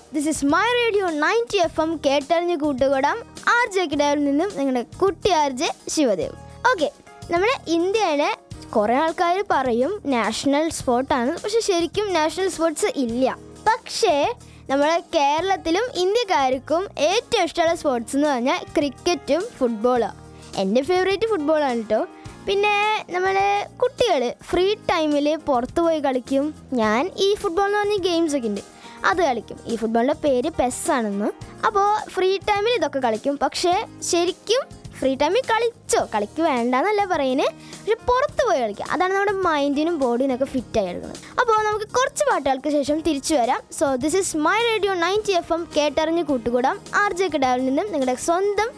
this is my radio ninety F M കേട്ടറിഞ്ഞ് കൂട്ടുകൂടാം R J കിടാവിൽ നിന്നും നിങ്ങളുടെ കുട്ടി ആർ ജെ ശിവദേവ് ഓക്കെ നമ്മുടെ ഇന്ത്യയിലെ കുറേ ആൾക്കാർ പറയും നാഷണൽ സ്പോർട്ടാണ് പക്ഷെ ശരിക്കും നാഷണൽ സ്പോർട്സ് ഇല്ല പക്ഷേ നമ്മുടെ കേരളത്തിലും ഇന്ത്യക്കാർക്കും ഏറ്റവും ഇഷ്ടമുള്ള സ്പോർട്സ് എന്ന് പറഞ്ഞാൽ ക്രിക്കറ്റും ഫുട്ബോളും എൻ്റെ ഫേവറേറ്റ് ഫുട്ബോളാണ് കേട്ടോ പിന്നെ നമ്മുടെ കുട്ടികൾ ഫ്രീ ടൈമിൽ പുറത്ത് പോയി കളിക്കും ഞാൻ ഈ ഫുട്ബോൾ എന്ന് പറഞ്ഞ ഗെയിംസ് ഒക്കെ ഉണ്ട് അത് കളിക്കും ഈ ഫുട്ബോളിൻ്റെ പേര് പെസ് ആണെന്ന് അപ്പോൾ ഫ്രീ ടൈമിൽ ഇതൊക്കെ കളിക്കും പക്ഷേ ശരിക്കും ഫ്രീ ടൈമിൽ കളിച്ചോ കളിക്ക് വേണ്ടെന്നല്ല പറയുന്നത് പക്ഷെ പുറത്ത് പോയി കളിക്കുക അതാണ് നമ്മുടെ മൈൻഡിനും ബോഡിനും ഒക്കെ ഫിറ്റ് ആയി എടുക്കുന്നത് അപ്പോൾ നമുക്ക് കുറച്ച് പാട്ടുകൾക്ക് ശേഷം തിരിച്ചു വരാം so this is my radio ninety F M കേട്ടറിഞ്ഞ് കൂട്ടുകൂടാം ആർ ജെ കിടാവിൽ നിന്നും നിങ്ങളുടെ സ്വന്തം